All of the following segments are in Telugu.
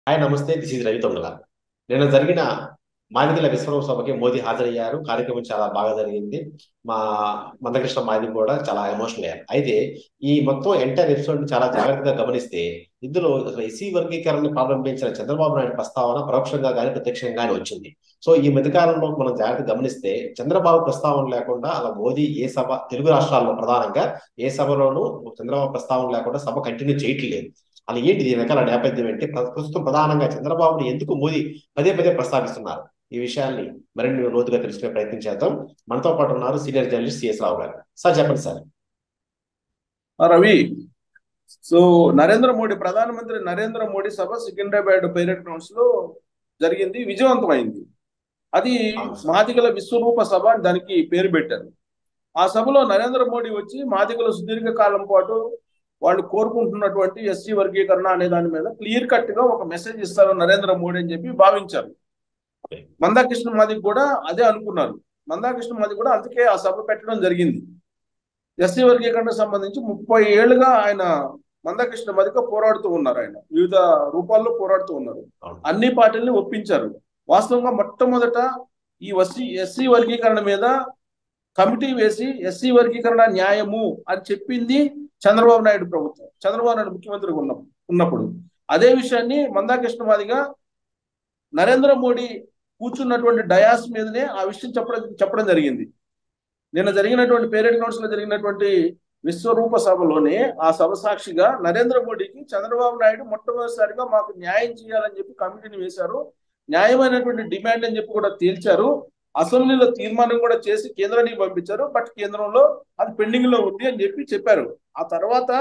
హాయ్ నమస్తే దిస్ ఇస్ రవి తొంగల నిన్న జరిగిన మాదిగల విశ్వరూప సభకి మోదీ హాజరయ్యారు కార్యక్రమం చాలా బాగా జరిగింది మా మందకృష్ణ మాది కూడా చాలా ఎమోషనల్ అయ్యారు అయితే ఈ మొత్తం ఎంటైర్ ఎపిసోడ్ చాలా జాగ్రత్తగా గమనిస్తే ఇందులో అసలు ఎస్సీ వర్గీకరణ ప్రారంభించిన చంద్రబాబు నాయుడు ప్రస్తావన పరోక్షంగా కానీ ప్రత్యక్షంగా కానీ వచ్చింది సో ఈ మధ్యకాలంలో మనం జాగ్రత్త గమనిస్తే చంద్రబాబు ప్రస్తావన లేకుండా అలా మోదీ ఏ సభ తెలుగు రాష్ట్రాల్లో ప్రధానంగా ఏ సభలోనూ చంద్రబాబు ప్రస్తావన లేకుండా సభ కంటిన్యూ చేయట్లేదు అలా ఏంటి దీని వెనకాల నేపథ్యం ఏంటి ప్రస్తుతం ప్రధానంగా చంద్రబాబుని ఎందుకు మోదీ పదే పదే ప్రస్తావిస్తున్నారు ఈ విషయాన్ని మరిన్ని లోతుగా తెలుసుకునే ప్రయత్నం చేద్దాం మనతో పాటు ఉన్నారు సీనియర్ జర్నలిస్ట్ సిఎస్ రావు గారు సార్ చెప్పండి సార్ రవి సో నరేంద్ర మోడీ ప్రధానమంత్రి నరేంద్ర మోడీ సభ సికింద్రాబాద్ పైలట్ గ్రౌండ్స్ లో జరిగింది విజయవంతమైంది అది మాదిగల విశ్వరూప సభ అని దానికి పేరు పెట్టారు ఆ సభలో నరేంద్ర మోడీ వచ్చి మాదిగల సుదీర్ఘ కాలం పాటు వాళ్ళు కోరుకుంటున్నటువంటి ఎస్సీ వర్గీకరణ అనే దాని మీద క్లియర్ కట్ గా ఒక మెసేజ్ ఇస్తారు నరేంద్ర మోడీ అని చెప్పి భావించారు మందాకృష్ణ మాదికి కూడా అదే అనుకున్నారు మందాకృష్ణ మాది కూడా అందుకే ఆ సభ పెట్టడం జరిగింది ఎస్సీ వర్గీకరణకు సంబంధించి ముప్పై ఏళ్ళుగా ఆయన మందకృష్ణ మదిక పోరాడుతూ ఉన్నారు ఆయన వివిధ రూపాల్లో పోరాడుతూ ఉన్నారు అన్ని పార్టీల్ని ఒప్పించారు వాస్తవంగా మొట్టమొదట ఈ వస్సీ ఎస్సీ వర్గీకరణ మీద కమిటీ వేసి ఎస్సీ వర్గీకరణ న్యాయము అని చెప్పింది చంద్రబాబు నాయుడు ప్రభుత్వం చంద్రబాబు నాయుడు ముఖ్యమంత్రిగా ఉన్న ఉన్నప్పుడు అదే విషయాన్ని మందాకృష్ణ మాదిగా నరేంద్ర మోడీ కూర్చున్నటువంటి డయాస్ మీదనే ఆ విషయం చెప్పడం చెప్పడం జరిగింది నిన్న జరిగినటువంటి పేరెడ్ గ్రౌండ్స్ లో జరిగినటువంటి విశ్వరూప సభలోనే ఆ సభ సాక్షిగా నరేంద్ర మోడీకి చంద్రబాబు నాయుడు మొట్టమొదటిసారిగా మాకు న్యాయం చేయాలని చెప్పి కమిటీని వేశారు న్యాయమైనటువంటి డిమాండ్ అని చెప్పి కూడా తేల్చారు అసెంబ్లీలో తీర్మానం కూడా చేసి కేంద్రానికి పంపించారు బట్ కేంద్రంలో అది పెండింగ్ లో ఉంది అని చెప్పి చెప్పారు ఆ తర్వాత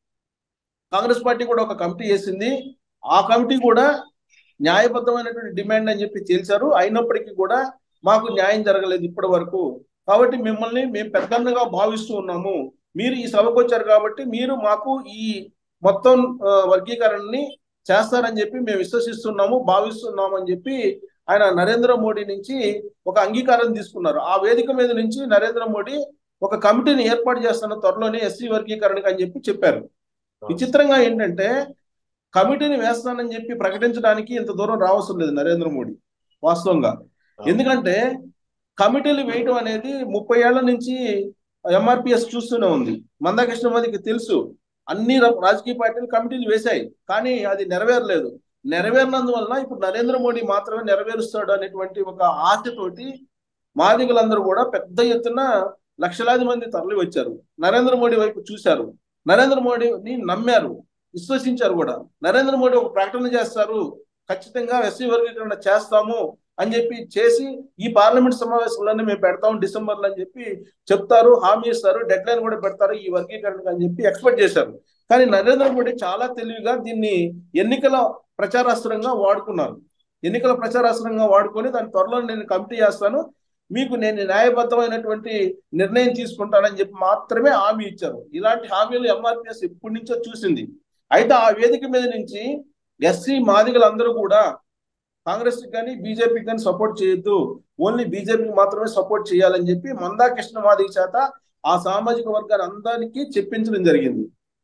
కాంగ్రెస్ పార్టీ కూడా ఒక కమిటీ వేసింది ఆ కమిటీ కూడా న్యాయబద్ధమైనటువంటి డిమాండ్ అని చెప్పి తేల్చారు అయినప్పటికీ కూడా మాకు న్యాయం జరగలేదు ఇప్పటి వరకు కాబట్టి మిమ్మల్ని మేము పెద్దన్నగా భావిస్తూ ఉన్నాము మీరు ఈ సభకు వచ్చారు కాబట్టి మీరు మాకు ఈ మొత్తం వర్గీకరణని చేస్తారని చెప్పి మేము విశ్వసిస్తున్నాము భావిస్తున్నాము అని చెప్పి ఆయన నరేంద్ర మోడీ నుంచి ఒక అంగీకారం తీసుకున్నారు ఆ వేదిక మీద నుంచి నరేంద్ర మోడీ ఒక కమిటీని ఏర్పాటు చేస్తున్న త్వరలోనే ఎస్సీ వర్గీకరణకి అని చెప్పి చెప్పారు విచిత్రంగా ఏంటంటే కమిటీని వేస్తానని చెప్పి ప్రకటించడానికి ఇంత దూరం రావసం లేదు నరేంద్ర మోడీ వాస్తవంగా ఎందుకంటే కమిటీలు వేయటం అనేది ముప్పై ఏళ్ల నుంచి ఎంఆర్పిఎస్ చూస్తూనే ఉంది మందాకృష్ణ మోదీకి తెలుసు అన్ని రాజకీయ పార్టీలు కమిటీలు వేశాయి కానీ అది నెరవేరలేదు నెరవేరినందువలన ఇప్పుడు నరేంద్ర మోడీ మాత్రమే నెరవేరుస్తాడు అనేటువంటి ఒక ఆశతోటి మాదిగలందరూ కూడా పెద్ద ఎత్తున లక్షలాది మంది తరలి వచ్చారు నరేంద్ర మోడీ వైపు చూశారు నరేంద్ర మోడీని నమ్మారు విశ్వసించారు కూడా నరేంద్ర మోడీ ఒక ప్రకటన చేస్తారు ఖచ్చితంగా ఎస్సీ వర్గీకరణ చేస్తాము అని చెప్పి చేసి ఈ పార్లమెంట్ సమావేశంలోనే మేము పెడతాం డిసెంబర్లో అని చెప్పి చెప్తారు హామీ ఇస్తారు డెడ్ లైన్ కూడా పెడతారు ఈ వర్గీకరణకు అని చెప్పి ఎక్స్పెక్ట్ చేశారు కానీ నరేంద్ర మోడీ చాలా తెలివిగా దీన్ని ఎన్నికల ప్రచారాస్త్రంగా వాడుకున్నారు ఎన్నికల ప్రచారాస్త్రంగా వాడుకొని దాని త్వరలో నేను కమిటీ చేస్తాను మీకు నేను న్యాయబద్ధమైనటువంటి నిర్ణయం తీసుకుంటానని చెప్పి మాత్రమే హామీ ఇచ్చారు ఇలాంటి హామీలు ఎంఆర్పిఎస్ ఎప్పటి నుంచో చూసింది అయితే ఆ వేదిక మీద నుంచి ఎస్సీ మాదిగలందరూ కూడా కాంగ్రెస్ కానీ బీజేపీకి కానీ సపోర్ట్ చేయొద్దు ఓన్లీ బీజేపీకి మాత్రమే సపోర్ట్ చేయాలని చెప్పి మందాకృష్ణ మాదిగ చేత ఆ సామాజిక వర్గాన్ని అందరికీ చెప్పించడం జరిగింది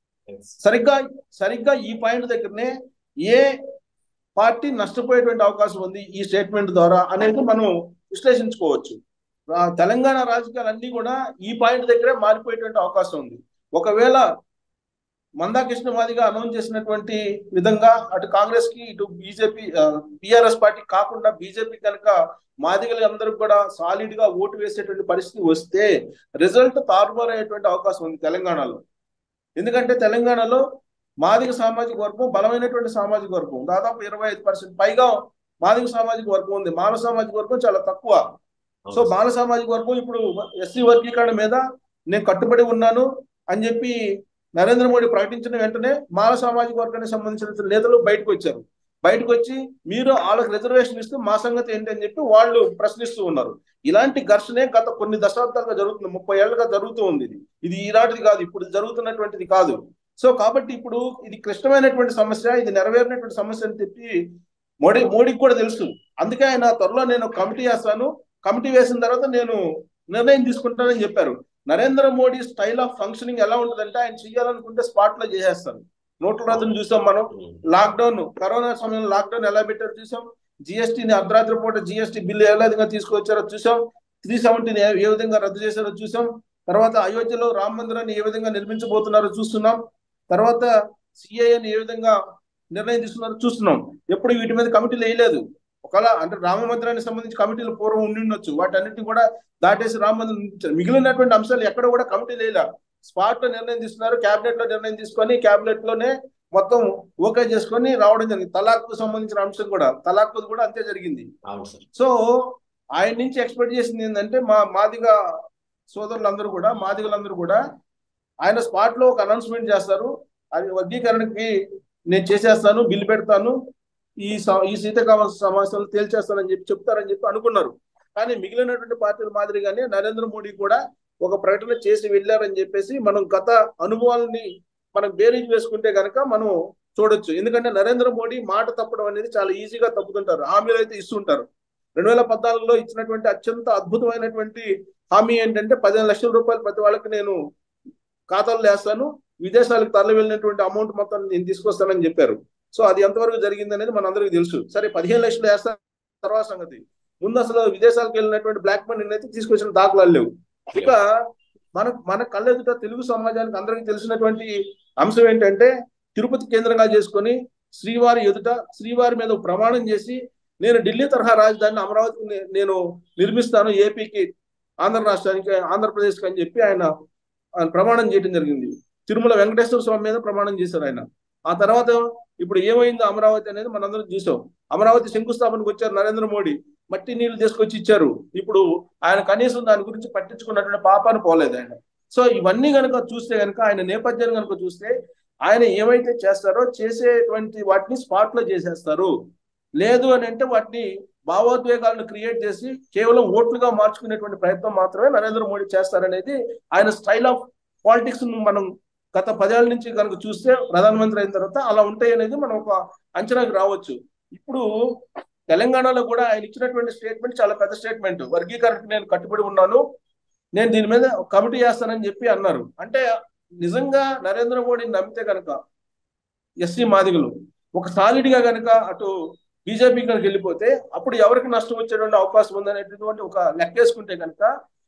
సరిగ్గా సరిగ్గా ఈ పాయింట్ దగ్గరనే ఏ పార్టీ నష్టపోయేటువంటి అవకాశం ఉంది ఈ స్టేట్మెంట్ ద్వారా అనేది మనం విశ్లేషించుకోవచ్చు తెలంగాణ రాజకీయాలన్నీ కూడా ఈ పాయింట్ దగ్గరే మారిపోయేటువంటి అవకాశం ఉంది ఒకవేళ మందాకృష్ణ మాదిగా అనౌన్స్ చేసినటువంటి విధంగా అటు కాంగ్రెస్ కి ఇటు బీజేపీ బీఆర్ఎస్ పార్టీ కాకుండా బీజేపీ కనుక మాదిగలు అందరికి కూడా సాలిడ్ గా ఓటు వేసేటువంటి పరిస్థితి వస్తే రిజల్ట్ తారుమారయ్యేటువంటి అవకాశం ఉంది తెలంగాణలో ఎందుకంటే తెలంగాణలో మాదిగ సామాజిక వర్గం బలమైనటువంటి సామాజిక వర్గం దాదాపు ఇరవై ఐదు పర్సెంట్ పైగా మాదిగ సామాజిక వర్గం ఉంది మానవ సామాజిక వర్గం చాలా తక్కువ సో బాల సామాజిక వర్గం ఇప్పుడు ఎస్సీ వర్గీకరణ మీద నేను కట్టుబడి ఉన్నాను అని చెప్పి నరేంద్ర మోడీ ప్రకటించిన వెంటనే మాల సామాజిక వర్గానికి సంబంధించిన నేతలు బయటకు వచ్చారు బయటకు వచ్చి మీరు వాళ్ళకి రిజర్వేషన్ ఇస్తే మా సంగతి ఏంటి అని చెప్పి వాళ్ళు ప్రశ్నిస్తూ ఉన్నారు ఇలాంటి ఘర్షణే గత కొన్ని దశాబ్దాలుగా జరుగుతుంది ముప్పై ఏళ్ళుగా జరుగుతూ ఉంది ఇది ఇది ఈనాటిది కాదు ఇప్పుడు జరుగుతున్నటువంటిది కాదు సో కాబట్టి ఇప్పుడు ఇది క్లిష్టమైనటువంటి సమస్య ఇది నెరవేరినటువంటి సమస్య అని చెప్పి మోడీ మోడీకి కూడా తెలుసు అందుకే ఆయన త్వరలో నేను కమిటీ వేస్తాను కమిటీ వేసిన తర్వాత నేను నిర్ణయం తీసుకుంటానని చెప్పారు Narendra Modi style of functioning ఎలా ఉంటుందంటే ఆయన చేయాలనుకుంటే స్పాట్ లో చేసేస్తారు నోట్ల రద్దును చూసాం మనం లాక్డౌన్ కరోనా సమయంలో లాక్డౌన్ ఎలా పెట్టారో చూసాం జిఎస్టీని అర్ధరాత్రి పూట జిఎస్టీ బిల్లు ఏ విధంగా తీసుకొచ్చారో చూసాం త్రీ సెవెంటీని ఏ విధంగా రద్దు చేశారో చూసాం తర్వాత అయోధ్యలో రామ మందిరాన్ని ఏ విధంగా నిర్మించబోతున్నారో చూస్తున్నాం తర్వాత సిఐని ఏ విధంగా నిర్ణయం తీసుకున్నారో చూస్తున్నాం ఎప్పుడు వీటి మీద కమిటీలు వేయలేదు ఒకవేళ అంటే రామ మందిరానికి సంబంధించి కమిటీలు పూర్వం ఉండి ఉండొచ్చు వాటన్నిటిని కూడా దాటేసి రామ మందిరం నిర్మించారు. మిగిలినటువంటి అంశాలు ఎక్కడ కూడా కమిటీలు వేయలే స్పాట్ లో నిర్ణయం తీసుకున్నారు క్యాబినెట్ లో నిర్ణయం తీసుకొని క్యాబినెట్ లోనే మొత్తం ఓకే చేసుకొని రావడం జరిగింది తలాక్ కు సంబంధించిన అంశం కూడా తలాక్ కూడా అంతే జరిగింది అవును సార్ సో ఆయన నుంచి ఎక్స్పెక్ట్ చేసింది ఏంటంటే మా మాదిగ సోదరులందరూ కూడా మాదిగలందరూ కూడా ఆయన స్పాట్ లో ఒక అనౌన్స్మెంట్ చేస్తారు అది వర్గీకరణకి నేను చేసేస్తాను బిల్లు పెడతాను ఈ స- ఈ శీతకాల సమస్యలు తేల్చేస్తానని చెప్పి చెప్తారని చెప్పి అనుకున్నారు కానీ మిగిలినటువంటి పార్టీల మాదిరిగానే నరేంద్ర మోడీ కూడా ఒక ప్రకటన చేసి వెళ్ళారని చెప్పేసి మనం గత అనుభవాలని మనం బేరీజ్ వేసుకుంటే గనక మనం చూడొచ్చు ఎందుకంటే నరేంద్ర మోడీ మాట తప్పడం అనేది చాలా ఈజీగా తప్పుతుంటారు హామీలు అయితే ఇస్తుంటారు రెండు వేల పద్నాలుగులో ఇచ్చినటువంటి అత్యంత అద్భుతమైనటువంటి హామీ ఏంటంటే పదిహేను లక్షల రూపాయలు ప్రతి వాళ్ళకి నేను ఖాతాలు వేస్తాను విదేశాలకు తరలి వెళ్ళినటువంటి అమౌంట్ మొత్తం నేను తీసుకొస్తానని చెప్పారు సో అది ఎంతవరకు జరిగింది అనేది మనందరికీ తెలుసు సరే పదిహేను లక్షలు వేస్తారు తర్వాత సంగతి ముందు అసలు విదేశాలకు వెళ్ళినటువంటి బ్లాక్ మనీ అయితే తీసుకొచ్చిన దాఖలాలు లేవు ఇక మన మన కళ్ళెదుట తెలుగు సమాజానికి అందరికీ తెలిసినటువంటి అంశం ఏంటంటే తిరుపతి కేంద్రంగా చేసుకొని శ్రీవారి ఎదుట శ్రీవారి మీద ప్రమాణం చేసి నేను ఢిల్లీ తరహా రాజధాని అమరావతికి నే- నేను నిర్మిస్తాను ఏపీకి ఆంధ్ర రాష్ట్రానికి ఆంధ్రప్రదేశ్కి అని చెప్పి ఆయన ఆయన ప్రమాణం చేయడం జరిగింది తిరుమల వెంకటేశ్వర స్వామి మీద ప్రమాణం చేశారు ఆయన ఆ తర్వాత ఇప్పుడు ఏమైందో అమరావతి అనేది మనందరం చూసాం అమరావతి శంకుస్థాపనకు వచ్చారు నరేంద్ర మోడీ మట్టి నీళ్లు తీసుకొచ్చి ఇచ్చారు ఇప్పుడు ఆయన కనీసం దాని గురించి పట్టించుకున్నటువంటి పాపాన్ని పోలేదు ఆయన సో ఇవన్నీ కనుక చూస్తే కనుక ఆయన నేపథ్యాన్ని కనుక చూస్తే ఆయన ఏమైతే చేస్తారో చేసేటువంటి వాటిని స్పాట్ లో చేసేస్తారు లేదు అని అంటే వాటిని భావోద్వేగాలను క్రియేట్ చేసి కేవలం ఓట్లుగా మార్చుకునేటువంటి ప్రయత్నం మాత్రమే నరేంద్ర మోడీ చేస్తారనేది ఆయన స్టైల్ ఆఫ్ పాలిటిక్స్ మనం గత పదేళ్ల నుంచి కనుక చూస్తే ప్రధానమంత్రి అయిన తర్వాత అలా ఉంటాయి అనేది మనం ఒక అంచనాకు రావచ్చు ఇప్పుడు తెలంగాణలో కూడా ఆయన ఇచ్చినటువంటి స్టేట్మెంట్ చాలా పెద్ద స్టేట్మెంట్ వర్గీకరణకు నేను కట్టుబడి ఉన్నాను నేను దీని మీద ఒక కమిటీ చేస్తానని చెప్పి అన్నారు అంటే నిజంగా నరేంద్ర మోడీని నమ్మితే కనుక ఎస్సీ మాదిగలు ఒక సాలిడ్ గా కనుక అటు బీజేపీ కనుక వెళ్ళిపోతే అప్పుడు ఎవరికి నష్టం వచ్చేటువంటి అవకాశం ఉందనేటటువంటి ఒక లెక్కేసుకుంటే కనుక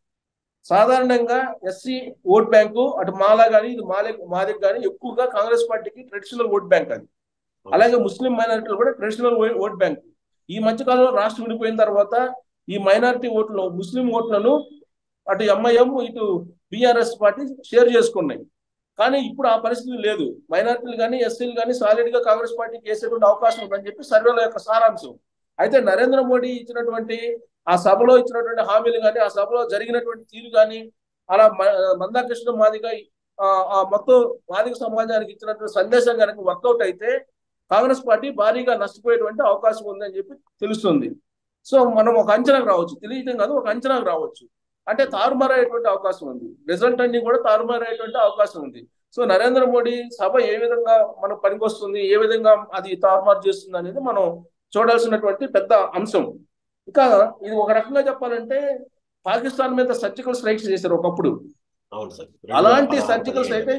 సాధారణంగా ఎస్సీ ఓట్ బ్యాంకు అటు మాలా కానీ ఇది మాలే మాదిక్ కానీ ఎక్కువగా కాంగ్రెస్ పార్టీకి ట్రెడిషనల్ ఓట్ బ్యాంక్ అది అలాగే ముస్లిం మైనారిటీలు కూడా ట్రెడిషనల్ ఓట్ బ్యాంక్ ఈ మధ్య కాలంలో రాష్ట్రం విడిపోయిన తర్వాత ఈ మైనారిటీ ఓట్లు ముస్లిం ఓట్లను అటు ఎంఐఎం ఇటు బీఆర్ఎస్ పార్టీ షేర్ చేసుకున్నాయి కానీ ఇప్పుడు ఆ పరిస్థితి లేదు మైనారిటీలు కానీ ఎస్సీలు కానీ సాలిడ్ గా కాంగ్రెస్ పార్టీకి వేసేటువంటి అవకాశం ఉందని చెప్పి సర్వేల యొక్క సారాంశం అయితే నరేంద్ర మోడీ ఇచ్చినటువంటి ఆ సభలో ఇచ్చినటువంటి హామీలు కానీ ఆ సభలో జరిగినటువంటి తీరు కానీ అలా మ- మందాకృష్ణ మాదిగ ఆ ఆ మొత్తం మాదిగ సమాజానికి ఇచ్చినటువంటి సందేశం కనుక వర్కౌట్ అయితే కాంగ్రెస్ పార్టీ భారీగా నష్టపోయేటువంటి అవకాశం ఉందని చెప్పి తెలుస్తుంది సో మనం ఒక అంచనాకు రావచ్చు తెలియటం కాదు ఒక అంచనాకు రావచ్చు అంటే తారుమారయ్యేటువంటి అవకాశం ఉంది రిజల్ట్ అన్ని కూడా తారుమారయ్యేటువంటి అవకాశం ఉంది సో నరేంద్ర మోడీ సభ ఏ విధంగా మనకు పనికొస్తుంది ఏ విధంగా అది తారుమారు చేస్తుంది అనేది మనం చూడాల్సినటువంటి పెద్ద అంశం ఇక ఇది ఒక రకంగా చెప్పాలంటే పాకిస్తాన్ మీద సర్జికల్ స్ట్రైక్స్ చేశారు ఒకప్పుడు అవును సార్ అలాంటి surgical strike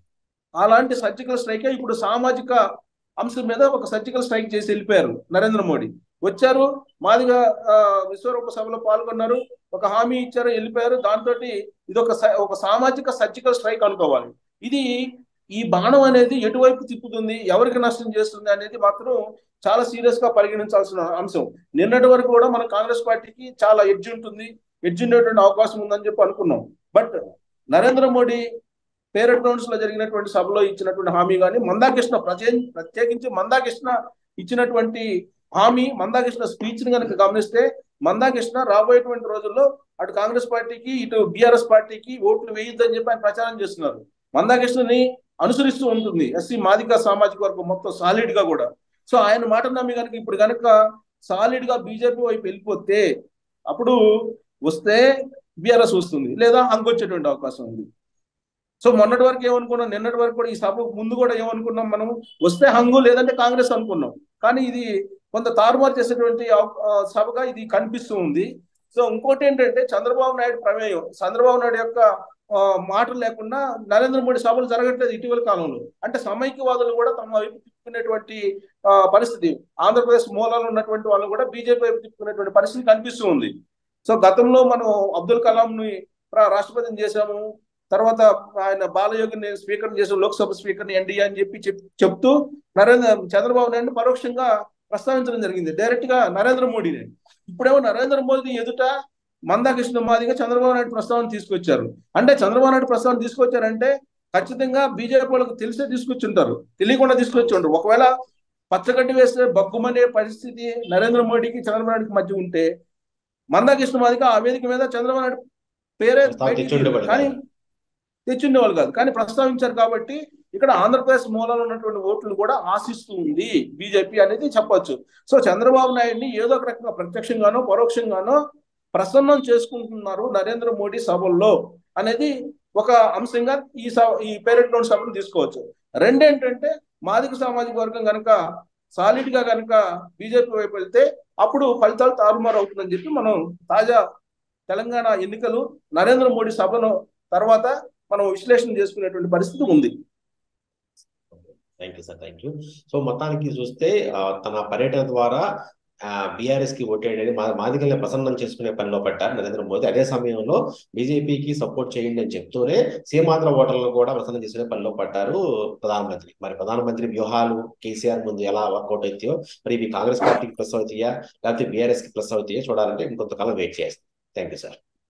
అలాంటి సర్జికల్ స్ట్రైక్ ఇప్పుడు సామాజిక అంశం మీద ఒక సర్జికల్ స్ట్రైక్ చేసి వెళ్ళిపోయారు నరేంద్ర మోడీ వచ్చారు మాదిగా ఆ, విశ్వరూప సభలో పాల్గొన్నారు ఒక హామీ ఇచ్చారు వెళ్ళిపోయారు దాంతో ఇది ఒక స- ఒక సామాజిక సర్జికల్ స్ట్రైక్ అనుకోవాలి ఇది ఈ బాణం అనేది ఎటువైపు తిప్పుతుంది ఎవరికి నష్టం చేస్తుంది అనేది మాత్రం చాలా సీరియస్ గా పరిగణించాల్సిన అంశం నిన్నటి వరకు కూడా మన కాంగ్రెస్ పార్టీకి చాలా ఎడ్జ్ ఉంటుంది ఎడ్జ్ ఉండేటువంటి అవకాశం ఉందని చెప్పి అనుకున్నాం but Narendra Modi parade grounds లో జరిగినటువంటి సభలో ఇచ్చినటువంటి హామీ కానీ మందాకృష్ణ ప్రత్యే ప్రత్యేకించి మందాకృష్ణ ఇచ్చినటువంటి హామీ మందాకృష్ణ స్పీచ్ ని కనుక గమనిస్తే మందాకృష్ణ రాబోయేటువంటి రోజుల్లో అటు కాంగ్రెస్ పార్టీకి ఇటు బీఆర్ఎస్ పార్టీకి ఓట్లు వేయొద్దని చెప్పి ఆయన ప్రచారం చేస్తున్నారు మందాకృష్ణని అనుసరిస్తూ ఉంటుంది ఎస్సీ మాదిక సామాజిక వర్గం మొత్తం సాలిడ్ గా కూడా సో ఆయన మాట నమ్మి కనుక ఇప్పుడు కనుక సాలిడ్ గా బీజేపీ వైపు వెళ్ళిపోతే అప్పుడు వస్తే బీఆర్ఎస్ వస్తుంది లేదా అంకొచ్చేటువంటి అవకాశం ఉంది సో మొన్నటి వరకు ఏమనుకున్నాం నిన్నటి వరకు కూడా ఈ సభకు ముందు కూడా ఏమనుకున్నాం మనం వస్తే హంగు లేదంటే కాంగ్రెస్ అనుకున్నాం కానీ ఇది కొంత తారుమారు చేసేటువంటి అవ- ఆ, సభగా ఇది కనిపిస్తూ ఉంది సో ఇంకోటి ఏంటంటే చంద్రబాబు నాయుడు ప్రమేయం చంద్రబాబు నాయుడు యొక్క ఆ, మాటలు లేకుండా నరేంద్ర మోడీ సభలు జరగట్లేదు ఇటీవల కాలంలో అంటే సమైక్యవాదులు కూడా తమ వైపు తిప్పుకునేటువంటి ఆ, పరిస్థితి ఆంధ్రప్రదేశ్ మూలాలు ఉన్నటువంటి వాళ్ళు కూడా బీజేపీ వైపు తిప్పుకునేటువంటి పరిస్థితి కనిపిస్తూ ఉంది సో గతంలో మనం అబ్దుల్ కలాం ని రాష్ట్రపతిని చేశాము తర్వాత ఆయన బాలయోగిని స్పీకర్ చేసాం లోక్సభ స్పీకర్ని ఎన్డీఏ అని చెప్పి చెప్- చెప్తూ నరేంద్ర చంద్రబాబు నాయుడు పరోక్షంగా ప్రస్తావించడం జరిగింది డైరెక్ట్ గా నరేంద్ర మోడీని ఇప్పుడేమో నరేంద్ర మోదీ ఎదుట మందాకృష్ణ మాదిగా చంద్రబాబు నాయుడు ప్రస్తావన తీసుకొచ్చారు అంటే చంద్రబాబు నాయుడు ప్రస్తావన తీసుకొచ్చారంటే ఖచ్చితంగా బీజేపీ వాళ్ళకి తెలిసే తీసుకొచ్చుంటారు తెలియకుండా తీసుకొచ్చి ఉంటారు ఒకవేళ పచ్చగడ్డి వేస్తే బగ్గుమనే పరిస్థితి నరేంద్ర మోడీకి చంద్రబాబు నాయుడుకి మధ్య ఉంటే మందాకృష్ణ మాదిగా ఆ వేదిక మీద చంద్రబాబు నాయుడు పేరే ప్రస్తావన బయటికి తెచ్చుండేవాడు కానీ కాదు. తెచ్చుండేవాళ్ళు కాదు కానీ ప్రస్తావించారు కాబట్టి ఇక్కడ ఆంధ్రప్రదేశ్ మూలాలు ఉన్నటువంటి ఓట్లు కూడా ఆశిస్తూ ఉంది బీజేపీ అనేది చెప్పొచ్చు సో చంద్రబాబు నాయుడిని ఏదో ఒక రకంగా ప్రత్యక్షంగానో పరోక్షంగానో ప్రసన్నం చేసుకుంటున్నారు నరేంద్ర మోడీ సభల్లో అనేది ఒక అంశంగా ఈ సభ ఈ పేరెంట్ లోన్ సభను తీసుకోవచ్చు రెండేంటంటే మాదిక సామాజిక వర్గం కనుక సాలిడ్ గా కనుక బీజేపీ వైపు వెళ్తే అప్పుడు ఫలితాలు తారుమారు అవుతుందని చెప్పి మనం తాజా తెలంగాణ ఎన్నికలు నరేంద్ర మోడీ సభను తర్వాత మనం విశ్లేషణ చేసుకునేటువంటి పరిస్థితి ఉంది thank you sir thank you so మొత్తానికి చూస్తే ఆ, తన పర్యటన ద్వారా బీఆర్ఎస్ కి ఓటేయడని మా మాదిగల్ని ప్రసన్నం చేసుకునే పనిలో పడ్డారు నరేంద్ర మోదీ అదే సమయంలో బీజేపీకి సపోర్ట్ చేయండి అని చెప్తూనే సీమాంధ్ర ఓటర్లను కూడా ప్రసన్నం చేసుకునే పనిలో పడ్డారు ప్రధానమంత్రి మరి ప్రధానమంత్రి వ్యూహాలు కేసీఆర్ ముందు ఎలా వర్కౌట్ అవుతాయో మరి ఇవి కాంగ్రెస్ పార్టీకి ప్లస్ అవుతాయా లేకపోతే బీఆర్ఎస్ కి ప్లస్ అవుతాయో చూడాలంటే ఇంకొంతకాలం వెయిట్ చేస్తాం థ్యాంక్ యూ సార్